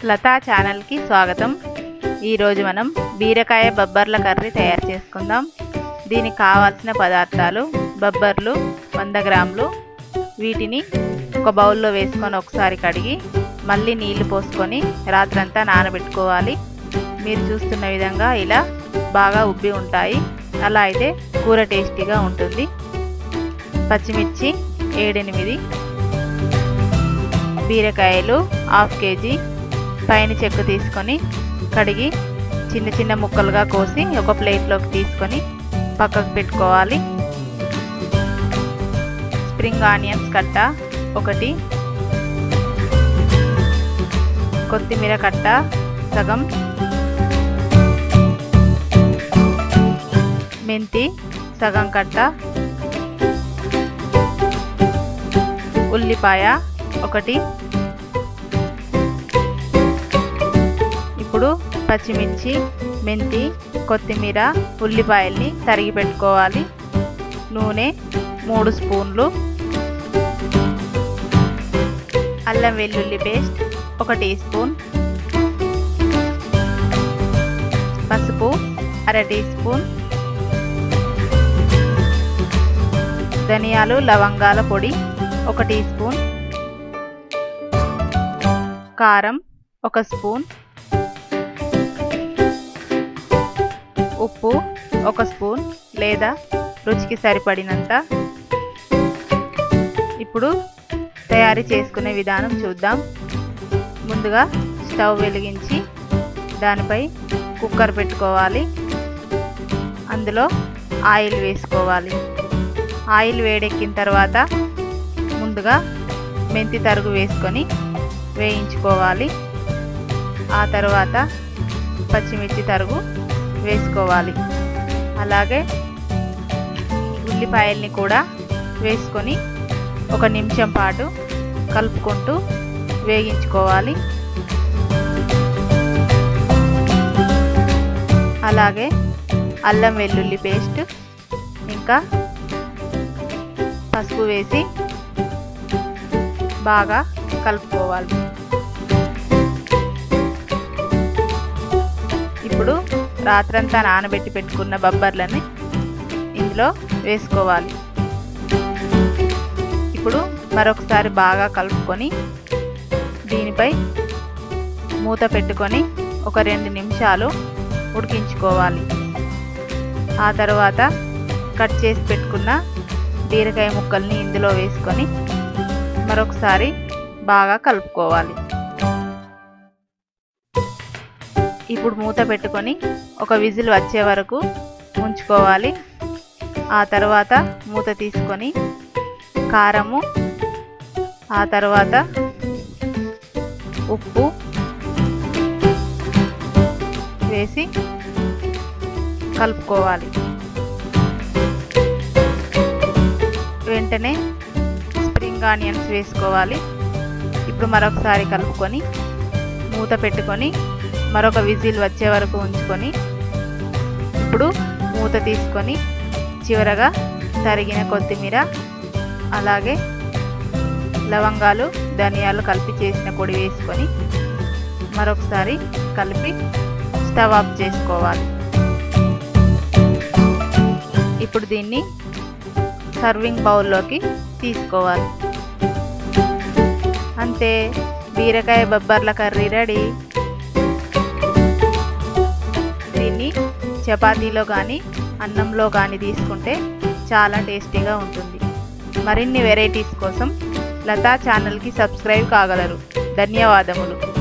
లతా ఛానల్కి స్వాగతం ఈరోజు మనం బీరకాయ బబ్బర్ల కర్రీ తయారు చేసుకుందాం దీనికి కావాల్సిన పదార్థాలు బబ్బర్లు వంద గ్రాములు వీటిని ఒక బౌల్లో వేసుకొని ఒకసారి కడిగి మళ్ళీ నీళ్లు పోసుకొని రాత్రంతా నానబెట్టుకోవాలి మీరు చూస్తున్న విధంగా ఇలా బాగా ఉబ్బి ఉంటాయి అలా అయితే కూర టేస్టీగా ఉంటుంది పచ్చిమిర్చి ఏడెనిమిది బీరకాయలు హాఫ్ కేజీ పైన చెక్కు తీసుకొని కడిగి చిన్న చిన్న ముక్కలుగా కోసి ఒక ప్లేట్లోకి తీసుకొని పక్కకు పెట్టుకోవాలి స్ప్రింగ్ ఆనియన్స్ కట్ట ఒకటి కొత్తిమీర కట్ట సగం మెంతి సగం కట్ట ఉల్లిపాయ ఒకటి ఇప్పుడు పచ్చిమిర్చి మెంతి కొత్తిమీర ఉల్లిపాయల్ని తరిగి పెట్టుకోవాలి నూనె మూడు స్పూన్లు అల్లం వెల్లుల్లి పేస్ట్ ఒక టీ స్పూన్ పసుపు అర టీ స్పూన్ ధనియాలు లవంగాల పొడి ఒక టీ స్పూన్ కారం ఒక స్పూన్ ఉప్పు ఒక స్పూన్ లేదా రుచికి సరిపడినంత ఇప్పుడు తయారీ చేసుకునే విధానం చూద్దాం ముందుగా స్టవ్ వెలిగించి దానిపై కుక్కర్ పెట్టుకోవాలి అందులో ఆయిల్ వేసుకోవాలి ఆయిల్ వేడెక్కిన తర్వాత ముందుగా మెంతి తరుగు వేసుకొని వేయించుకోవాలి ఆ తర్వాత పచ్చిమిర్చి తరుగు వేసుకోవాలి అలాగే ఉల్లిపాయల్ని కూడా వేసుకొని ఒక నిమిషం పాటు కలుపుకుంటూ వేగించుకోవాలి అలాగే అల్లం వెల్లుల్లి పేస్ట్ ఇంకా పసుపు వేసి బాగా కలుపుకోవాలి ఇప్పుడు రాత్రంతా నానబెట్టి పెట్టుకున్న బబ్బర్లని ఇందులో వేసుకోవాలి ఇప్పుడు మరొకసారి బాగా కలుపుకొని దీనిపై మూత పెట్టుకొని ఒక రెండు నిమిషాలు ఉడికించుకోవాలి ఆ తర్వాత కట్ చేసి పెట్టుకున్న బీరకాయ ముక్కల్ని ఇందులో వేసుకొని మరొకసారి బాగా కలుపుకోవాలి ఇప్పుడు మూత పెట్టుకొని ఒక విజిల్ వచ్చే వరకు ఉంచుకోవాలి ఆ తర్వాత మూత తీసుకొని కారము ఆ తర్వాత ఉప్పు వేసి కలుపుకోవాలి వెంటనే స్ప్రింగ్ ఆనియన్స్ వేసుకోవాలి ఇప్పుడు మరొకసారి కలుపుకొని మూత పెట్టుకొని మరొక విజిల్ వచ్చే వరకు ఉంచుకొని ఇప్పుడు మూత తీసుకొని చివరగా తరిగిన కొత్తిమీర అలాగే లవంగాలు ధనియాలు కలిపి చేసిన పొడి వేసుకొని మరొకసారి కలిపి స్టవ్ ఆఫ్ చేసుకోవాలి ఇప్పుడు దీన్ని సర్వింగ్ బౌల్లోకి తీసుకోవాలి అంతే బీరకాయ బొబ్బర్ల కర్రీ రెడీ దీన్ని చపాతీలో కానీ అన్నంలో కానీ తీసుకుంటే చాలా టేస్టీగా ఉంటుంది మరిన్ని వెరైటీస్ కోసం లతా ఛానల్కి సబ్స్క్రైబ్ కాగలరు ధన్యవాదములు